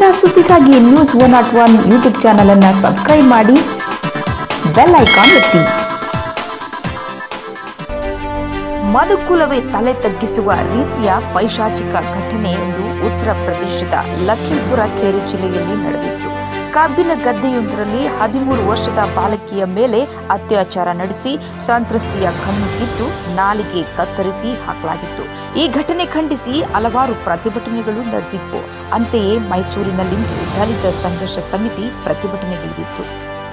ನಿರಂತರ ಸುದ್ದಿಗಾಗಿ news one not one YouTube channel ಅನ್ನು ಸಬ್ಸ್ಕ್ರೈಬ್ ಮಾಡಿ ಬೆಲ್ ಐಕಾನ್ ಒತ್ತಿ ಮನುಕುಲವೇ ತಲೆ ತಗ್ಗಿಸುವ ರೀತಿಯ ಪೈಶಾಚಿಕ ಘಟನೆಯೊಂದು ಉತ್ತರ ಪ್ರದೇಶದ ಲಖೀಂಪುರ ಖೇರಿ ಜಿಲ್ಲೆಯಲ್ಲಿ ನಡೆದಿತ್ತು ಕಬ್ಬಿನ ಗದ್ದೆಯೊಂದರಲ್ಲಿ ಹದಿಮೂರು ವರ್ಷದ ಬಾಲಕಿಯ ಮೇಲೆ ಅತ್ಯಾಚಾರ ನಡೆಸಿ ಸಂತ್ರಸ್ತೆಯ ಕಣ್ಣು ಕಿತ್ತು ನಾಲಿಗೆ ಕತ್ತರಿಸಿ ಹಾಕಲಾಗಿತ್ತು ಈ ಘಟನೆ ಖಂಡಿಸಿ ಹಲವಾರು ಪ್ರತಿಭಟನೆಗಳು ನಡೆದಿತ್ತು ಅಂತೆಯೇ ಮೈಸೂರಿನಲ್ಲಿಂದು ದಲಿತ ಸಂಘರ್ಷ ಸಮಿತಿ ಪ್ರತಿಭಟನೆಗಿಳಿದಿತ್ತು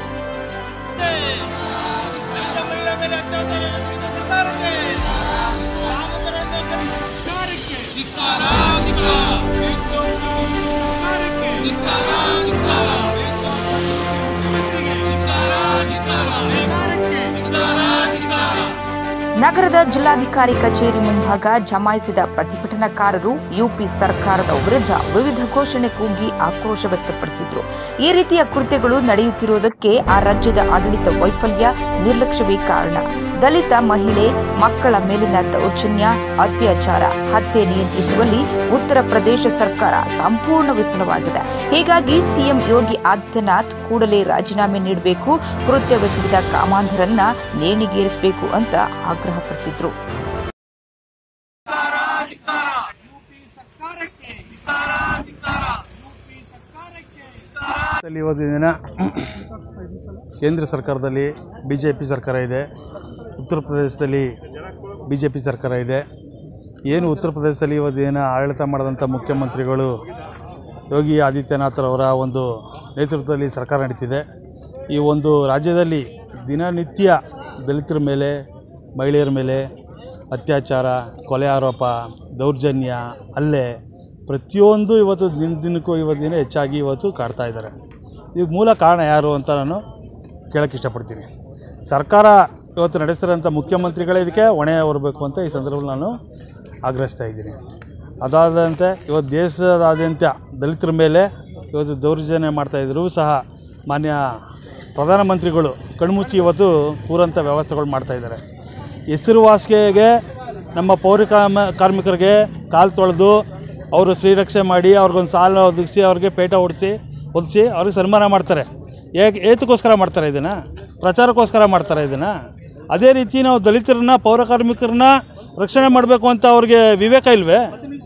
ದಲಿತ ಮಹಿಳೆ ಮೇಲೆ ಅತ್ಯಾಚಾರ ಎಸಗಿದ ಸರ್ಕಾರಕ್ಕೆ ಕಾಮಕರನ್ನು ಸರ್ಕಾರಕ್ಕೆ ಧಿಕ್ಕಾರ ಧಿಕ್ಕಾರ ಸರ್ಕಾರಕ್ಕೆ ಧಿಕ್ಕಾರ ಧಿಕ್ಕಾರ ಧಿಕ್ಕಾರ ಧಿಕ್ಕಾರ ಧಿಕ್ಕಾರ ಧಿಕ್ಕಾರ ನಗರದ ಜಿಲ್ಲಾಧಿಕಾರಿ ಕಚೇರಿ ಮುಂಭಾಗ ಜಮಾಯಿಸಿದ ಪ್ರತಿಭಟನಾಕಾರರು ಯುಪಿ ಸರ್ಕಾರದ ವಿರುದ್ಧ ವಿವಿಧ ಘೋಷಣೆ ಕೂಗಿ ಆಕ್ರೋಶ ವ್ಯಕ್ತಪಡಿಸಿದ್ರು ಈ ರೀತಿಯ ಕೃತ್ಯಗಳು ನಡೆಯುತ್ತಿರುವುದಕ್ಕೆ ಆ ರಾಜ್ಯದ ಆಡಳಿತ ವೈಫಲ್ಯ ನಿರ್ಲಕ್ಷ್ಯವೇ ಕಾರಣ ದಲಿತ ಮಹಿಳೆ ಮಕ್ಕಳ ಮೇಲಿನ ದೌರ್ಜನ್ಯ ಅತ್ಯಾಚಾರ ಹತ್ಯೆ ನಿಯಂತ್ರಿಸುವಲ್ಲಿ ಉತ್ತರ ಪ್ರದೇಶ ಸರ್ಕಾರ ಸಂಪೂರ್ಣ ವಿಫಲವಾಗಿದೆ ಹೀಗಾಗಿ ಸಿಎಂ ಯೋಗಿ ಆದಿತ್ಯನಾಥ್ ಕೂಡಲೇ ರಾಜೀನಾಮೆ ನೀಡಬೇಕು ಕೃತ್ಯವೆಸಗಿದ ಕಾಮಾಂಧರನ್ನ ನೇಣಿಗೇರಿಸಬೇಕು ಅಂತ ಆಗ್ರಹಪಡಿಸಿದ್ರು ಅಲ್ಲಿ ಇವತ್ತು ದಿನ ಕೇಂದ್ರ ಸರ್ಕಾರದಲ್ಲಿ ಬಿ ಜೆ ಪಿ ಸರ್ಕಾರ ಇದೆ ಉತ್ತರ ಪ್ರದೇಶದಲ್ಲಿ ಬಿ ಜೆ ಪಿ ಸರ್ಕಾರ ಇದೆ ಏನು ಉತ್ತರ ಪ್ರದೇಶದಲ್ಲಿ ಇವತ್ತು ದಿನ ಆಡಳಿತ ಮಾಡಿದಂಥ ಮುಖ್ಯಮಂತ್ರಿಗಳು ಯೋಗಿ ಆದಿತ್ಯನಾಥರವರ ಒಂದು ನೇತೃತ್ವದಲ್ಲಿ ಸರ್ಕಾರ ನಡೀತಿದೆ ಈ ಒಂದು ರಾಜ್ಯದಲ್ಲಿ ದಿನನಿತ್ಯ ದಲಿತರ ಮೇಲೆ ಮಹಿಳೆಯರ ಮೇಲೆ ಅತ್ಯಾಚಾರ ಕೊಲೆ ಆರೋಪ ದೌರ್ಜನ್ಯ ಹಲ್ಲೆ ಪ್ರತಿಯೊಂದು ಇವತ್ತು ದಿನ ದಿನಕ್ಕೂ ಇವತ್ತು ದಿನ ಹೆಚ್ಚಾಗಿ ಇವತ್ತು ಕಾಡ್ತಾ ಇದ್ದಾರೆ ಇದು ಮೂಲ ಕಾರಣ ಯಾರು ಅಂತ ನಾನು ಕೇಳೋಕ್ಕೆ ಇಷ್ಟಪಡ್ತೀನಿ ಸರ್ಕಾರ ಇವತ್ತು ನಡೆಸ್ತಿರೋಂಥ ಮುಖ್ಯಮಂತ್ರಿಗಳೇ ಇದಕ್ಕೆ ಹೊಣೆ ಹೊರಬೇಕು ಅಂತ ಈ ಸಂದರ್ಭದಲ್ಲಿ ನಾನು ಆಗ್ರಹಿಸ್ತಾ ಇದ್ದೀನಿ ಅದಾದಂತೆ ಇವತ್ತು ದೇಶದಾದ್ಯಂತ ದಲಿತರ ಮೇಲೆ ಇವತ್ತು ದೌರ್ಜನ್ಯ ಮಾಡ್ತಾಯಿದ್ರು ಸಹ ಮಾನ್ಯ ಪ್ರಧಾನಮಂತ್ರಿಗಳು ಕಣ್ಮುಚ್ಚಿ ಇವತ್ತು ಕೂರಂಥ ವ್ಯವಸ್ಥೆಗಳು ಮಾಡ್ತಾಯಿದ್ದಾರೆ ಹೆಸರುವಾಸಿಗೆ ನಮ್ಮ ಪೌರ ಕಾಮ ಕಾರ್ಮಿಕರಿಗೆ ಕಾಲು ತೊಳೆದು ಅವರು ಶ್ರೀರಕ್ಷೆ ಮಾಡಿ ಅವ್ರಿಗೊಂದು ಸಾಲ ಒದಗಿಸಿ ಅವ್ರಿಗೆ ಪೇಟ ಹೊಡಿಸಿ ಒದಿಸಿ ಅವ್ರಿಗೆ ಸನ್ಮಾನ ಮಾಡ್ತಾರೆ ಏಕೆ ಏತಕ್ಕೋಸ್ಕರ ಮಾಡ್ತಾರೆ ಇದನ್ನು ಪ್ರಚಾರಕ್ಕೋಸ್ಕರ ಮಾಡ್ತಾರೆ ಇದನ್ನು ಅದೇ ರೀತಿ ನಾವು ದಲಿತರನ್ನ ಪೌರ ಕಾರ್ಮಿಕರನ್ನ ರಕ್ಷಣೆ ಮಾಡಬೇಕು ಅಂತ ಅವ್ರಿಗೆ ವಿವೇಕ ಇಲ್ವೇ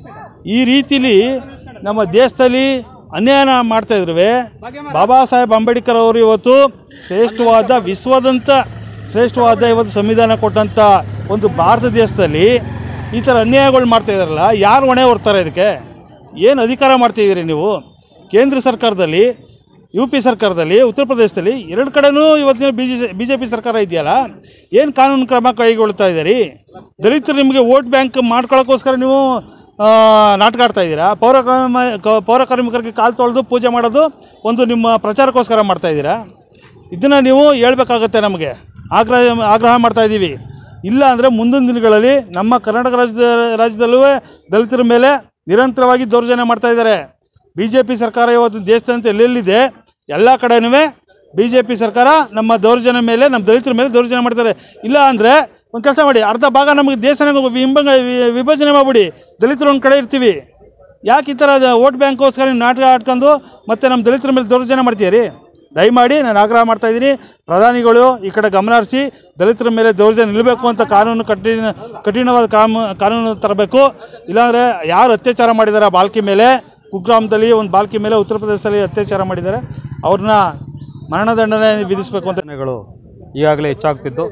ಈ ರೀತಿಲಿ ನಮ್ಮ ದೇಶದಲ್ಲಿ ಅನ್ಯಾಯ ಮಾಡ್ತಾ ಇದ್ರು ಬಾಬಾ ಸಾಹೇಬ್ ಅಂಬೇಡ್ಕರ್ ಅವರು ಇವತ್ತು ಶ್ರೇಷ್ಠವಾದ ವಿಶ್ವದಂತ ಶ್ರೇಷ್ಠವಾದ ಇವತ್ತು ಸಂವಿಧಾನ ಕೊಟ್ಟಂಥ ಒಂದು ಭಾರತ ದೇಶದಲ್ಲಿ ಈ ಥರ ಅನ್ಯಾಯಗಳು ಮಾಡ್ತಾ ಇದ್ದಾರಲ್ಲ ಯಾರು ಹೊಣೆ ಹೊರ್ತಾರೆ ಇದಕ್ಕೆ ಏನು ಅಧಿಕಾರ ಮಾಡ್ತಿದ್ದೀರಿ ನೀವು ಕೇಂದ್ರ ಸರ್ಕಾರದಲ್ಲಿ ಯು ಪಿ ಸರ್ಕಾರದಲ್ಲಿ ಉತ್ತರ ಪ್ರದೇಶದಲ್ಲಿ ಎರಡು ಕಡೆನೂ ಇವತ್ತಿನ B J B J P ಸರ್ಕಾರ ಇದೆಯಲ್ಲ ಏನು ಕಾನೂನು ಕ್ರಮ ಕೈಗೊಳ್ತಾ ಇದ್ದೀರಿ ದಲಿತರು ನಿಮಗೆ ವೋಟ್ ಬ್ಯಾಂಕ್ ಮಾಡ್ಕೊಳ್ಳೋಕ್ಕೋಸ್ಕರ ನೀವು ಆ, ನಾಟಕ ಆಡ್ತಾ ಇದ್ದೀರಾ ಪೌರ ಕಾರ್ಮ ಕ- ಪೌರ ಕಾರ್ಮಿಕರಿಗೆ ಕಾಲು ತೊಳೆದು ಪೂಜೆ ಮಾಡೋದು ಒಂದು ನಿಮ್ಮ ಪ್ರಚಾರಕ್ಕೋಸ್ಕರ ಮಾಡ್ತಾ ಇದ್ದೀರಾ ಇದನ್ನು ನೀವು ಹೇಳ್ಬೇಕಾಗತ್ತೆ ನಮಗೆ ಆಗ್ರಹ ಆಗ್ರಹ ಮಾಡ್ತಾ ಇದ್ದೀವಿ ಇಲ್ಲ ಅಂದರೆ ಮುಂದಿನ ದಿನಗಳಲ್ಲಿ ನಮ್ಮ ಕರ್ನಾಟಕ ರಾಜ್ಯದ ರಾಜ್ಯದಲ್ಲೂ ದಲಿತರ ಮೇಲೆ ನಿರಂತರವಾಗಿ ದೌರ್ಜನ್ಯ ಮಾಡ್ತಾ ಇದ್ದಾರೆ ಬಿ ಜೆ ಪಿ ಸರ್ಕಾರ ಇವತ್ತು ದೇಶದಂತೆ ಎಲ್ಲೆಲ್ಲಿದೆ ಎಲ್ಲ ಕಡೆನೂ ಬಿ ಜೆ ಪಿ ಸರ್ಕಾರ ನಮ್ಮ ದೌರ್ಜನ್ಯ ಮೇಲೆ ನಮ್ಮ ದಲಿತರ ಮೇಲೆ ದೌರ್ಜನ್ಯ ಮಾಡ್ತಾರೆ ಇಲ್ಲ ಅಂದರೆ ಒಂದು ಕೆಲಸ ಮಾಡಿ ಅರ್ಧ ಭಾಗ ನಮಗೆ ದೇಶನ ವಿಂಬ ವಿಭಜನೆ ಮಾಡಿಬಿಡಿ ದಲಿತರು ಒಂದು ಕಡೆ ಇರ್ತೀವಿ ಯಾಕೆ ಈ ಥರ ವೋಟ್ ಬ್ಯಾಂಕ್ಗೋಸ್ಕರ ನೀವು ನಾಟಕ ಆಡ್ಕೊಂಡು ಮತ್ತು ನಮ್ಮ ದಲಿತರ ಮೇಲೆ ದೌರ್ಜನ್ಯ ಮಾಡ್ತೀರಿ ದಯಮಾಡಿ ನಾನು ಆಗ್ರಹ ಮಾಡ್ತಾ ಇದ್ದೀನಿ ಪ್ರಧಾನಿಗಳು ಈ ಕಡೆ ಗಮನ ಹರಿಸಿ ದಲಿತರ ಮೇಲೆ ದೌರ್ಜನ್ಯ ನಿಲ್ಲಬೇಕು ಅಂತ ಕಾನೂನು ಕಠಿಣ ಕಠಿಣವಾದ ಕಾಮ ಕಾನೂನು ತರಬೇಕು ಇಲ್ಲಾಂದರೆ ಯಾರು ಅತ್ಯಾಚಾರ ಮಾಡಿದ್ದಾರೆ ಆ ಬಾಲ್ಕಿ ಮೇಲೆ ಕುಗ್ರಾಮದಲ್ಲಿ ಒಂದು ಬಾಲ್ಕಿ ಮೇಲೆ ಉತ್ತರ ಪ್ರದೇಶದಲ್ಲಿ ಅತ್ಯಾಚಾರ ಮಾಡಿದ್ದಾರೆ ಅವ್ರನ್ನ ಮರಣದಂಡನೆ ವಿಧಿಸಬೇಕು ಅಂತ ಘಟನೆಗಳು ಈಗಾಗಲೇ ಹೆಚ್ಚಾಗ್ತಿದ್ದು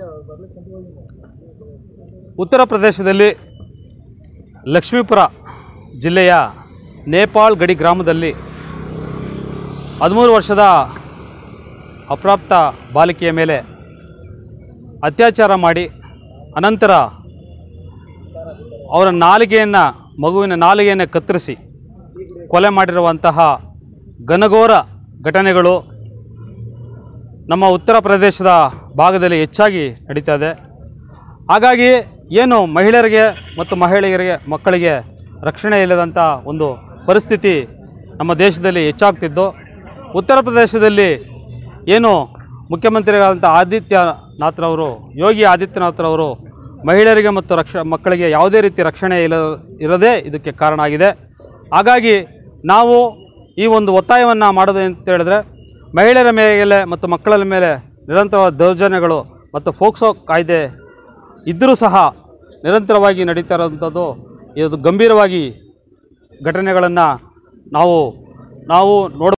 ಉತ್ತರ ಪ್ರದೇಶದಲ್ಲಿ ಲಕ್ಷ್ಮೀಪುರ ಜಿಲ್ಲೆಯ ನೇಪಾಳ್ ಗಡಿ ಗ್ರಾಮದಲ್ಲಿ ಹದಿಮೂರು ವರ್ಷದ ಅಪ್ರಾಪ್ತ ಬಾಲಿಕೆಯ ಮೇಲೆ ಅತ್ಯಾಚಾರ ಮಾಡಿ ಅನಂತರ ಅವರ ನಾಲಿಗೆಯನ್ನು ಮಗುವಿನ ನಾಲಿಗೆಯನ್ನು ಕತ್ತರಿಸಿ ಕೊಲೆ ಮಾಡಿರುವಂತಹ ಘನಘೋರ ಘಟನೆಗಳು ನಮ್ಮ ಉತ್ತರ ಪ್ರದೇಶದ ಭಾಗದಲ್ಲಿ ಹೆಚ್ಚಾಗಿ ನಡೀತಾ ಇದೆ ಹಾಗಾಗಿ ಏನು ಮಹಿಳೆಯರಿಗೆ ಮತ್ತು ಮಹಿಳೆಯರಿಗೆ ಮಕ್ಕಳಿಗೆ ರಕ್ಷಣೆ ಇಲ್ಲದಂಥ ಒಂದು ಪರಿಸ್ಥಿತಿ ನಮ್ಮ ದೇಶದಲ್ಲಿ ಹೆಚ್ಚಾಗ್ತಿದ್ದು ಉತ್ತರ ಪ್ರದೇಶದಲ್ಲಿ ಏನು ಮುಖ್ಯಮಂತ್ರಿಗಳಂಥ ಆದಿತ್ಯನಾಥ್ರವರು ಯೋಗಿ ಆದಿತ್ಯನಾಥ್ರವರು ಮಹಿಳೆಯರಿಗೆ ಮತ್ತು ರಕ್ಷ ಮಕ್ಕಳಿಗೆ ಯಾವುದೇ ರೀತಿ ರಕ್ಷಣೆ ಇಲ್ಲ ಇರದೇ ಇದಕ್ಕೆ ಕಾರಣ ಆಗಿದೆ ಹಾಗಾಗಿ ನಾವು ಈ ಒಂದು ಒತ್ತಾಯವನ್ನು ಮಾಡೋದು ಅಂತ ಹೇಳಿದ್ರೆ ಮಹಿಳೆಯರ ಮೇಲೆ ಮತ್ತು ಮಕ್ಕಳ ಮೇಲೆ ನಿರಂತರವಾದ ದೌರ್ಜನ್ಯಗಳು ಮತ್ತು ಫೋಕ್ಸೋ ಕಾಯ್ದೆ ಇದ್ದರೂ ಸಹ ನಿರಂತರವಾಗಿ ನಡೀತಾ ಇರೋವಂಥದ್ದು ಇದು ಗಂಭೀರವಾಗಿ ಘಟನೆಗಳನ್ನು ನಾವು ನಾವು ನೋಡ